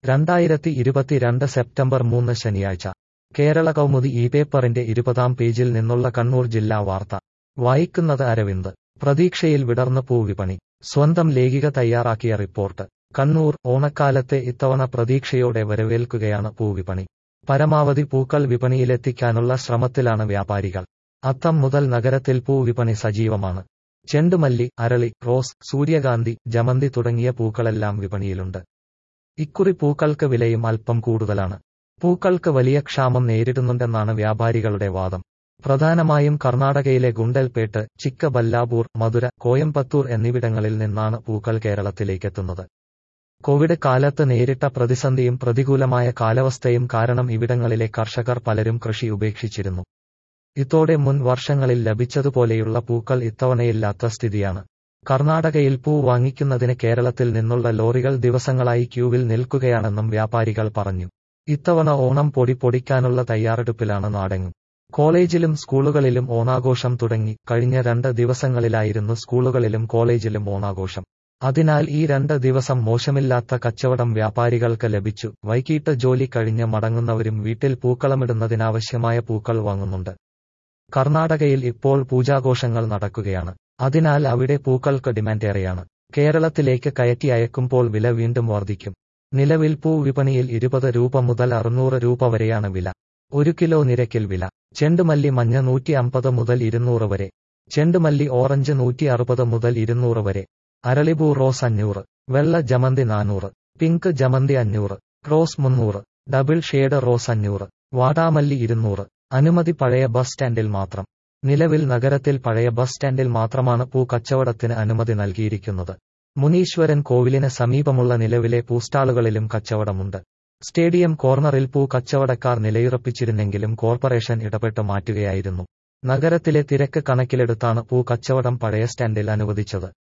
രണ്ടായിരത്തി ഇരുപത്തിരണ്ട് സെപ്റ്റംബർ മൂന്ന് ശനിയാഴ്ച കേരള കൗമുദി ഈ പേപ്പറിന്റെ ഇരുപതാം പേജിൽ നിന്നുള്ള കണ്ണൂർ ജില്ലാ വാർത്ത വായിക്കുന്നത് അരവിന്ദ് പ്രതീക്ഷയിൽ വിടർന്ന് പൂവിപണി സ്വന്തം ലേഖിക തയ്യാറാക്കിയ റിപ്പോർട്ട് കണ്ണൂർ ഓണക്കാലത്തെ ഇത്തവണ പ്രതീക്ഷയോടെ വരവേൽക്കുകയാണ് പൂവിപണി പരമാവധി പൂക്കൾ വിപണിയിലെത്തിക്കാനുള്ള ശ്രമത്തിലാണ് വ്യാപാരികൾ അത്തം മുതൽ നഗരത്തിൽ പൂവിപണി സജീവമാണ് ചെണ്ടുമല്ലി അരളി റോസ് സൂര്യകാന്തി ജമന്തി തുടങ്ങിയ പൂക്കളെല്ലാം വിപണിയിലുണ്ട് ഇക്കുറി പൂക്കൾക്ക് വിലയും അല്പം കൂടുതലാണ് പൂക്കൾക്ക് വലിയ ക്ഷാമം നേരിടുന്നുണ്ടെന്നാണ് വ്യാപാരികളുടെ വാദം പ്രധാനമായും കർണാടകയിലെ ഗുണ്ടൽപേട്ട് ചിക്കബല്ലാപൂർ മധുര കോയമ്പത്തൂർ എന്നിവിടങ്ങളിൽ നിന്നാണ് പൂക്കൾ കേരളത്തിലേക്കെത്തുന്നത് കോവിഡ് കാലത്ത് നേരിട്ട പ്രതിസന്ധിയും പ്രതികൂലമായ കാലാവസ്ഥയും കാരണം ഇവിടങ്ങളിലെ കർഷകർ പലരും കൃഷി ഉപേക്ഷിച്ചിരുന്നു ഇതോടെ മുൻ വർഷങ്ങളിൽ ലഭിച്ചതുപോലെയുള്ള പൂക്കൾ ഇത്തവണയില്ലാത്ത സ്ഥിതിയാണ് കർണാടകയിൽ പൂ വാങ്ങിക്കുന്നതിന് കേരളത്തിൽ നിന്നുള്ള ലോറികൾ ദിവസങ്ങളായി ക്യൂവിൽ നിൽക്കുകയാണെന്നും വ്യാപാരികൾ പറഞ്ഞു ഇത്തവണ ഓണം പൊടി പൊടിക്കാനുള്ള തയ്യാറെടുപ്പിലാണ് നാടെങ്ങും കോളേജിലും സ്കൂളുകളിലും ഓണാഘോഷം തുടങ്ങി കഴിഞ്ഞ രണ്ട് ദിവസങ്ങളിലായിരുന്നു സ്കൂളുകളിലും കോളേജിലും ഓണാഘോഷം അതിനാൽ ഈ രണ്ട് ദിവസം മോശമില്ലാത്ത കച്ചവടം വ്യാപാരികൾക്ക് ലഭിച്ചു വൈകിട്ട് ജോലി കഴിഞ്ഞ് മടങ്ങുന്നവരും വീട്ടിൽ പൂക്കളമിടുന്നതിനാവശ്യമായ പൂക്കൾ വാങ്ങുന്നുണ്ട് കർണാടകയിൽ ഇപ്പോൾ പൂജാഘോഷങ്ങൾ നടക്കുകയാണ് അതിനാൽ അവിടെ പൂക്കൾക്ക് ഡിമാൻഡ് ഏറെയാണ് കേരളത്തിലേക്ക് കയറ്റി അയക്കുമ്പോൾ വില വീണ്ടും വർദ്ധിക്കും നിലവിൽ പൂ വിപണിയിൽ ഇരുപത് രൂപ മുതൽ അറുന്നൂറ് രൂപ വരെയാണ് വില ഒരു കിലോ നിരക്കിൽ വില ചെണ്ടുമല്ലി മഞ്ഞ നൂറ്റി അമ്പത് മുതൽ ഇരുന്നൂറ് വരെ ചെണ്ടുമല്ലി ഓറഞ്ച് നൂറ്റി അറുപത് മുതൽ ഇരുന്നൂറ് വരെ അരളിപൂ റോസ് അഞ്ഞൂറ് വെള്ള ജമന്തി നാനൂറ് പിങ്ക് ജമന്തി അഞ്ഞൂറ് റോസ് മുന്നൂറ് ഡബിൾ ഷെയ്ഡ് റോസ് അഞ്ഞൂറ് വാടാമല്ലി ഇരുന്നൂറ് അനുമതി പഴയ ബസ് സ്റ്റാൻഡിൽ മാത്രം നിലവിൽ നഗരത്തിൽ പഴയ ബസ് സ്റ്റാൻഡിൽ മാത്രമാണ് പൂ കച്ചവടത്തിന് അനുമതി നൽകിയിരിക്കുന്നത് മുനീശ്വരൻ കോവിലിന് സമീപമുള്ള നിലവിലെ പൂസ്റ്റാളുകളിലും കച്ചവടമുണ്ട് സ്റ്റേഡിയം കോർണറിൽ പൂ കച്ചവടക്കാർ നിലയുറപ്പിച്ചിരുന്നെങ്കിലും കോർപ്പറേഷൻ ഇടപെട്ട് മാറ്റുകയായിരുന്നു നഗരത്തിലെ തിരക്ക് കണക്കിലെടുത്താണ് പൂ കച്ചവടം പഴയ സ്റ്റാൻഡിൽ അനുവദിച്ചത്